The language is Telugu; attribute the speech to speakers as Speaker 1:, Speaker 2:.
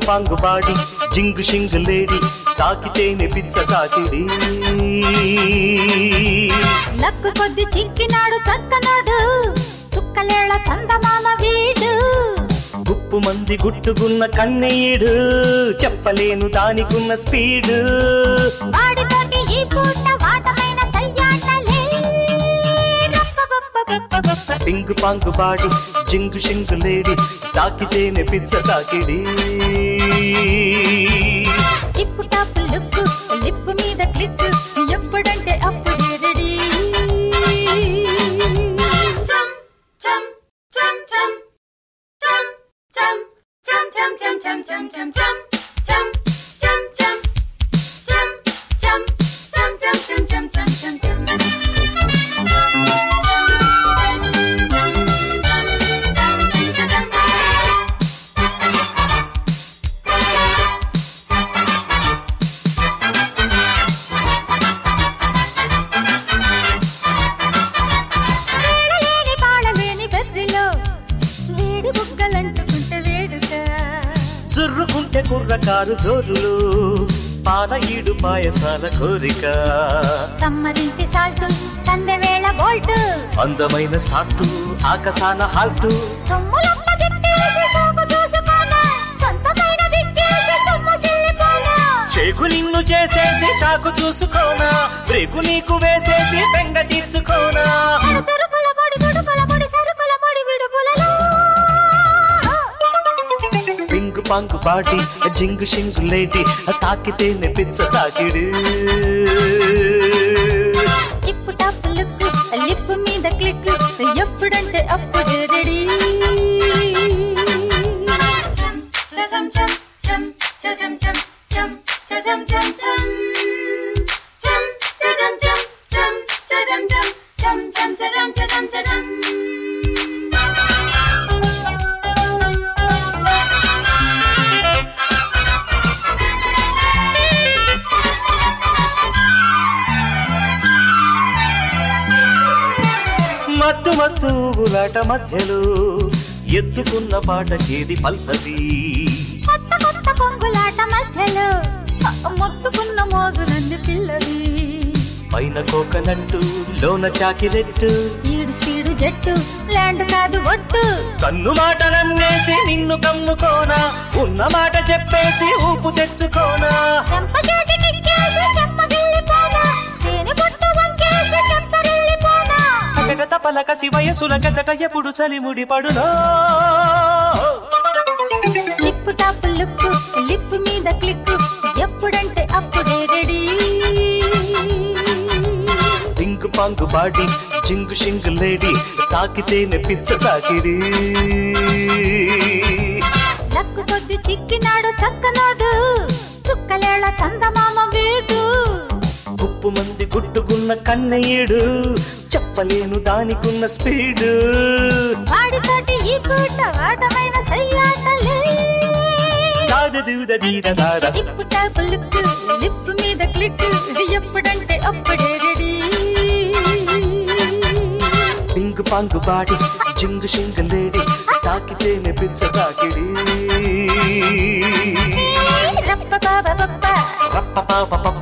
Speaker 1: పాంగు బాడి జింగు షింగు లేడి తాకితేనే పిచ్చ తాకిడి
Speaker 2: లక్కు కొద్ది చిక్కినాడు చక్కనాడు చుక్కలేళ చందమామ వీడు
Speaker 1: గుప్పు మంది గుట్టుకున్న కన్నయ్యడు చెప్పలేను దానికున్న స్పీడు
Speaker 2: వాడితోటి ఈ పూట వాటమైన సయ్యాటలే రప్పబప్పబప్పబప్ప.
Speaker 1: పింగు పాంగు బాడి జింగు షింగు లేడి తాకితేనే పిచ్చ తాకిడి
Speaker 2: టిప్పు టాప్ లుక్ లిప్ మీద క్లిక్ ఎప్పుడంటే అప్పుడే రెడీ వేళలేని పాడలేని బెర్రిలో వేడి బుగ్గలంటుకుంటే వేడుక
Speaker 1: జుర్రుకుంటే కుర్రకారు జోరులు పాల ఈడు పాయసాల కోరిక
Speaker 2: సమ్మరింటి సాల్ట్ సందెవేళ బోల్ట్
Speaker 1: అందమైన స్టార్టు ఆకసాన హాల్టు
Speaker 2: సొమ్ములమ్మ తిప్పేసి సోకు చూసుకోనా సొంతమైనది చేసి సొమ్ము సిల్లిపోనా
Speaker 1: చేకు నిన్ను చేసేసి షాకు చూసుకోనా బ్రేకు నీకు వేసేసి బెంగ తీర్చుకోనా
Speaker 2: అడు తురుకుల పొడి తుడుకుల పొడి సరుకుల పొడి విడుపులలో
Speaker 1: పింగు పాంగు పాటి జింగు షింగు లేటి తాకితేనే పిచ్చ తాకిడు
Speaker 2: టిప్పు టాప్ లుక్ లిప్ మీద క్లిక్ ఎప్పుడంటే అప్పుడే రెడీ
Speaker 1: మత్తు మత్తు ఊగులాట మధ్యలో ఎత్తుకున్న పాటకేది పల్పది
Speaker 2: కొత్త కొత్త కొంగులాట మధ్యలో మొత్తుకున్న మోజులన్నీ పిల్లవి
Speaker 1: పైన కోకనట్టు లోన చాకిరెట్టు
Speaker 2: ఈడు స్పీడు జట్టు ల్యాండ్ కాదు ఒట్టు
Speaker 1: కన్ను మాట నన్నేసి నిన్ను కమ్ముకోనా ఉన్న మాట చెప్పేసి ఊపు తెచ్చుకోనా
Speaker 2: చెంప చేతికెక్కేసి చెంపగిల్లిపోనా తేనె పొట్టు వంకేసి తెప్పరిల్లిపోనా
Speaker 1: అకట పలకసి వయసుల కసట ఎప్పుడు చలిముడి పడునో
Speaker 2: లిప్ టాప్ లుక్ లిప్ మీద క్లిక్ ఎప్పుడంటే అప్పుడే రెడీ
Speaker 1: పింగు పాంగు బాడి జింగు షింగు లేడి తాకితేనే పిచ్చ తాకిడి
Speaker 2: లక్కు కొద్ది చిక్కినాడు చక్కనాడు చుక్కలేళ చందమామ వీడు
Speaker 1: గుప్పు మంది గుట్టుకున్న కన్నయ్యడు చెప్పలేను దానికున్న స్పీడు
Speaker 2: వాడితోటి ఈ పూట వాటమైన సయ్యాటలే
Speaker 1: దాదదూదదీదదాద.
Speaker 2: టిప్పు టాప్ లుక్ లిప్ మీద క్లిక్ ఎప్పుడంటే అప్పుడే రెడీ
Speaker 1: పింగు పాంగు బాడి జింగు షింగు లేడి తాకితేనే పిచ్చ తాకిడి
Speaker 2: రప్ప బాబా బప్ప
Speaker 1: రప్ప పాప పప్ప